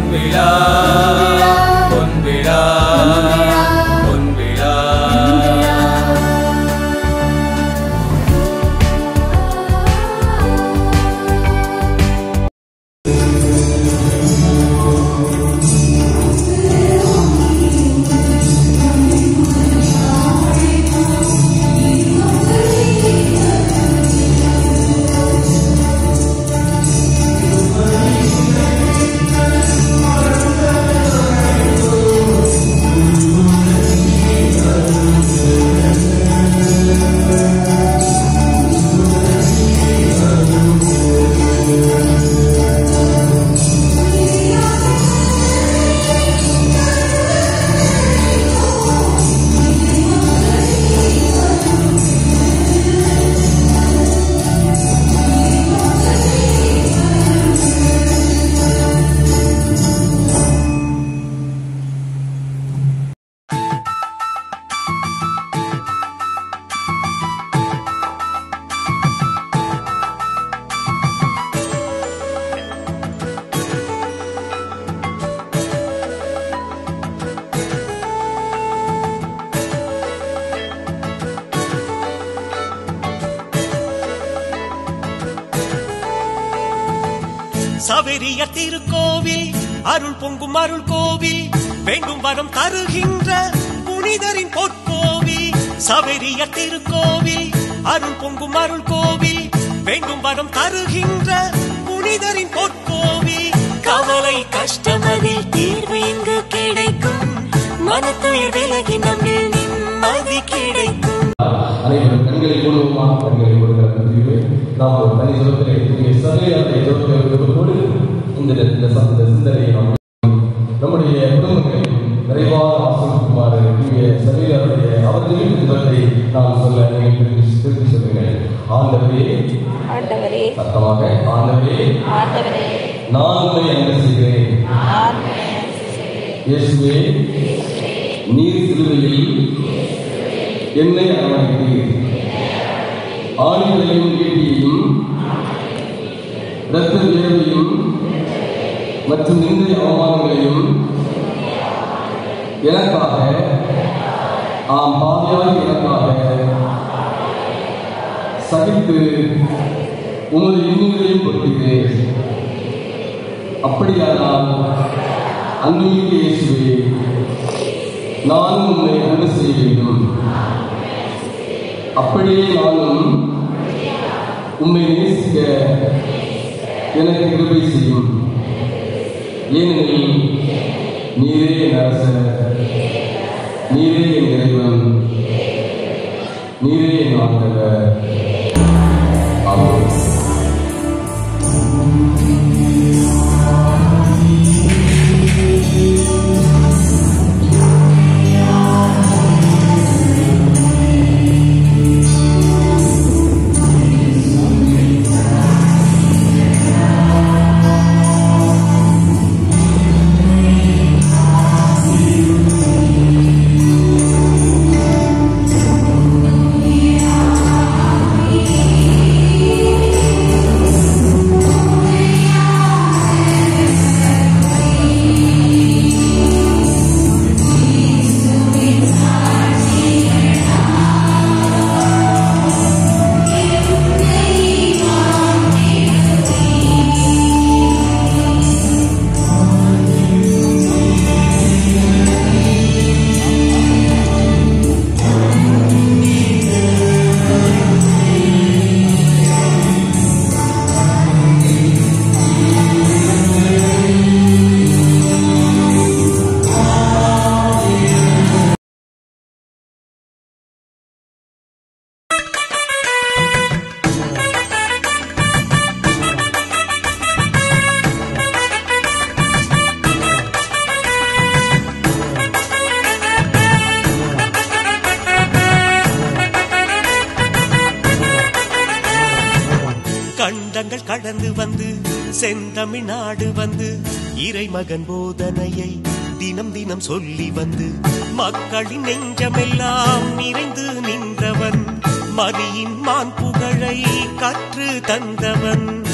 பொன்விழா பொன்விழா பொன்விழா சபரிய திருக்கோவில் அருள் பொங்கும் அருள் கோவில் வேண்டும் வரம் தருகின்ற புனிதரின் பொற்கோவில் சபரிய திருக்கோவில் அருள் பொங்கும் அருள் கோவில் வேண்டும் வரம் தருகின்ற புனிதரின் பொற்கோவில் கவலை கஷ்டமதில் தீர்வு இங்கு கிடைக்கும் மனத்துயர் விலகி நம்மில் நிம்மதி கிடைக்கும் அனைவரும் கண்களை மூடுவோமா கண்களை மூடுகிற பிரிவு நாம் ஒரு தனி ஜோத்திரை புதிய சதையாத்தை ஜோத்திரை விருப்பத்தோடு இந்த இந்த ச- இந்த சிந்தனையை நாம் நம்முடைய குடும்பங்களில் நிறைவாக ஆசிரியக்குமாறு புதிய சதையாருடைய அவர்களின் துன்பத்தை நாம் சொல்ல நீங்கள் திருப்பி திருப்பி சொல்லுங்கள் ஆண்டவரே ஆண்டவரே சத்தமாக ஆண்டவரே ஆண்டவரே நான் உண்மை அன்பு செய்கிறேன் இயேசுவே நீர் சிலுவையில் என்னை அரவணைத்தீர் ஆணிகளையும் ஈட்டியையும் இரத்த வேர்வையும் மற்றும் நிந்தை அவமானங்களையும் எனக்காக ஆம் பாவியாக எனக்காக சகித்து உமது இன்னுகளையும் கொடுக்கிறேன் அப்படியானால் அன்புமிக்க இயேசுவே நானும் உண்மை அன்பு செய்ய வேண்டும் அப்படியே நானும் உம்மை நேசிக்க எனக்கு கிருபை செய்யும் ஏனெனில் நீரே என் அரசர் நீரே என் இறைவன் நீரே என் ஆண்டவர் ஆமென் கண்டங்கள் கடந்து வந்து செந்தமிழ்நாடு வந்து இறைமகன் போதனையை தினம் தினம் சொல்லி வந்து மக்களின் நெஞ்சமெல்லாம் நிறைந்து நின்றவன் மரியின் மான் புகழை கற்று தந்தவன்